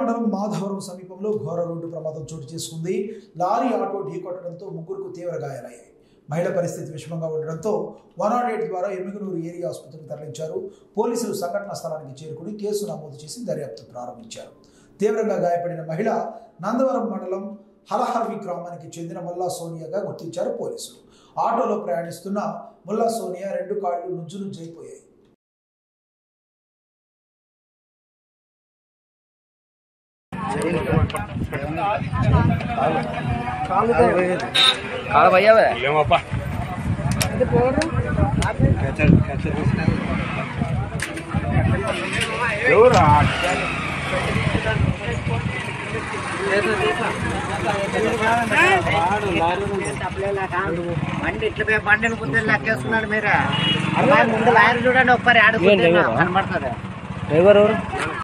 మండలం మాధవరం సమీపంలో ఘోర రోడ్డు ప్రమాదం చోటు చేసుకుంది లారీ ఆటో ఢీకొట్టడంతో ముగ్గురుకు తీవ్ర గాయాలయ్యాయి మహిళ పరిస్థితి విషమంగా ఉండడంతో వన్ నాట్ ఎయిట్ ద్వారా ఎమ్మిగనూరు ఏరియా ఆసుపత్రికి తరలించారు పోలీసులు సంఘటనా స్థలానికి చేరుకుని కేసు నమోదు చేసి దర్యాప్తు ప్రారంభించారు తీవ్రంగా గాయపడిన మహిళ నందవరం మండలం హలహర్వి గ్రామానికి చెందిన ముల్లా సోనియాగా గుర్తించారు పోలీసులు ఆటోలో ప్రయాణిస్తున్న ముల్లా సోనియా రెండు కాళ్ళు నుంచు నుంచి అయిపోయాయి కాడ భయ్యావే బండి ఇట్లా పోయి బండిని ముందు లెక్కేస్తున్నాడు మీరు అమ్మాయి ముందు లాయర్ చూడండి ఒక్కరి ఆడుకుంటే కనబడుతుంది డ్రైవర్ ఎవరు